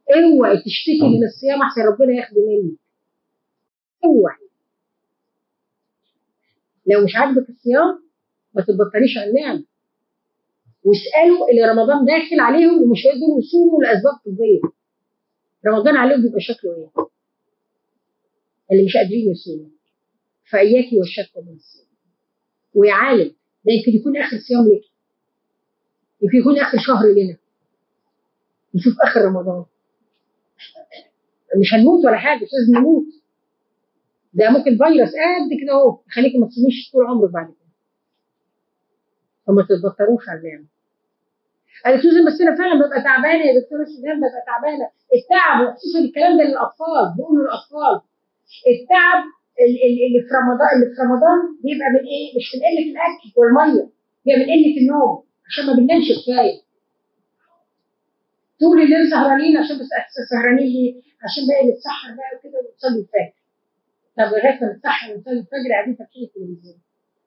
اوعي تشتكي من الصيام احسن ربنا ياخده منك اوعي لو مش عاجبك الصيام ما تتبطليش عن النعم واسالوا اللي رمضان داخل عليهم ومش هيقدروا يصوموا لاسباب طبيه رمضان عليهم بيبقى شكله ايه؟ اللي مش قادرين يصوموا فاياكي والشك من الصيام ويا عالم ده يمكن يكون اخر صيام لك يمكن يكون اخر شهر لنا نشوف اخر رمضان مش هنموت ولا حاجه مش لازم نموت ده ممكن فيروس قد كده اهو يخليكي ما تصوميش طول عمرك بعد كده فما تتبطروش على النعمه قالت سوزن بس انا فعلا ببقى تعبانه يا دكتوره سوزان ببقى تعبانه التعب وخصوصا الكلام ده للاطفال بيقولوا للاطفال التعب ال- ال- اللي في رمضان اللي في رمضان بيبقى من ايه؟ مش من قله الاكل والميه بيبقى من قله النوم عشان ما بننامش كفايه طول الليل سهرانين عشان بس احساس سهرانين ليه؟ عشان بقى نتسحر بقى وكده ونصلي الفجر طب لغايه ما نتسحر ونصلي الفجر قاعدين فاتحين التلفزيون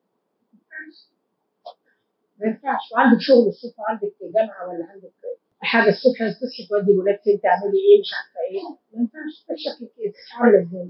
ما ينفعش وعندك شغل الصبح وعندك جامعه ولا عندك حاجه الصبح تصحي تودي الولاد فين تعملي ايه مش عارفه ايه ما ينفعش ده شكل كده عامله ازاي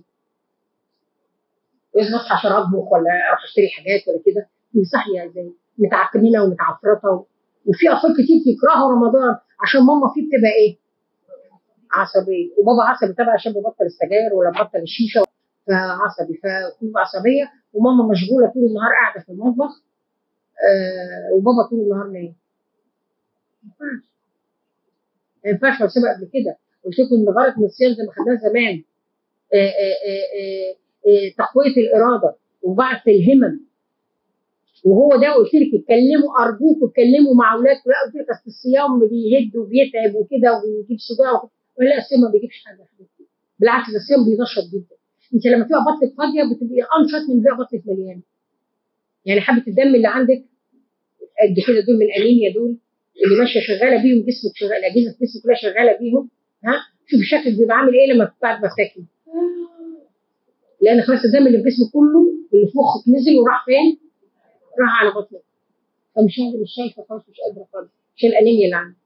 لازم اصحى عشان اطبخ ولا اروح اشتري حاجات ولا كده دي صاحيه ازاي متعكنينه ومتعفرطه وفي اطفال كتير بيكرهوا رمضان عشان ماما فيه بتبقى ايه؟ عصبيه وبابا عصبي طبعا عشان ببطل السجاير ولا ببطل الشيشه فعصبي فكل عصبيه وماما مشغوله طول النهار قاعده في المطبخ آه وبابا طول النهار نايم ما ينفعش ما ينفعش بسيبها قبل كده قلت لكم ان غرض من الصيام زي ما خدناه زمان آه، آه، آه، آه، آه، تقويه الاراده وبعث الهمم وهو ده قلت لك اتكلموا ارجوكوا اتكلموا مع اولادكم لا قلت لك اصل الصيام بيهد وبيتعب وكده وبيجيب صداع وكده. ولا الصيام ما بيجيبش حاجه يا حبيبتي بالعكس ده الصيام بينشط جدا انت لما تبقى بطنك فاضيه بتبقي انشط من بقى بطنك مليانه يعني حبه الدم اللي عندك قد كده دول من الانيميا دول اللي ماشيه شغاله بيهم جسمك شغال الاجهزه في جسمك كلها شغاله بيهم ها شوف شكلك بيبقى عامل ايه لما بعد ما تاكلي لان خلاص الدم اللي في جسمك كله اللي في مخك نزل وراح فين؟ راح على بطنك فمش قادر مش شايفه خالص مش قادره خالص عشان الانيميا اللي عندي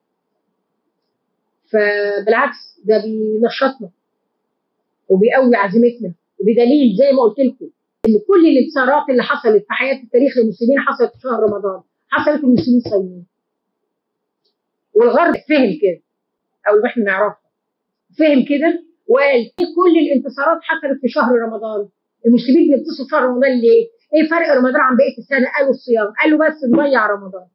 فبالعكس ده بينشطنا وبيقوي عزيمتنا وبدليل زي ما قلت لكم ان كل الانتصارات اللي حصلت في حياه التاريخ للمسلمين حصلت في شهر رمضان حصلت المسلمين صايمين والغرب فهم كده او اللي احنا نعرفها فهم كده وقال كل الانتصارات حصلت في شهر رمضان المسلمين بينتصروا في شهر رمضان ليه؟ ايه فرق رمضان عن بقيه السنه؟ قالوا الصيام، قالوا بس نضيع رمضان.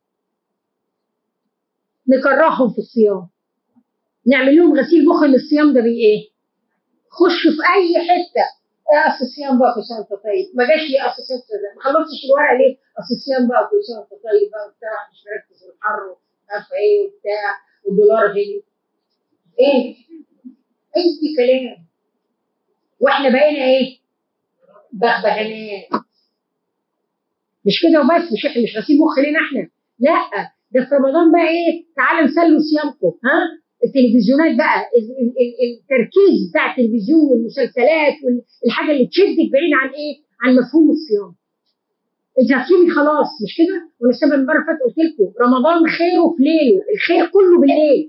نكرههم في الصيام. نعمل لهم غسيل مخ ان الصيام ده بي ايه؟ خشوا في اي حته إيه اصل الصيام بقى في شهر طيب، ما جاش ليه اصل الصيام ده؟ ما خلصتش الورقه ليه؟ اصل الصيام بقى في شهر طيب بقى وبتاع مش مركز في الحر عارفه ايه وبتاع والدولار غلي. ايه؟ اي كلام. واحنا بقينا ايه؟ بغبغانات مش كده وبس مش احنا مش غسيل مخ لينا احنا لا ده في رمضان بقى ايه تعالوا نسلوا صيامكم ها التلفزيونات بقى ال- ال- ال- التركيز بتاع التلفزيون والمسلسلات والحاجه اللي تشدك بعيد عن ايه عن مفهوم الصيام انت هتصومي خلاص مش كده وانا السبب المره اللي فاتت قلت لكم رمضان خيره في ليله الخير كله بالليل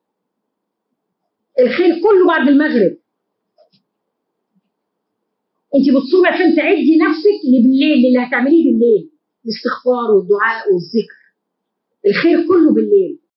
الخير كله بعد المغرب انت بتصومي عشان تعدي نفسك اللي بالليل اللي هتعمليه بالليل الاستغفار والدعاء والذكر الخير كله بالليل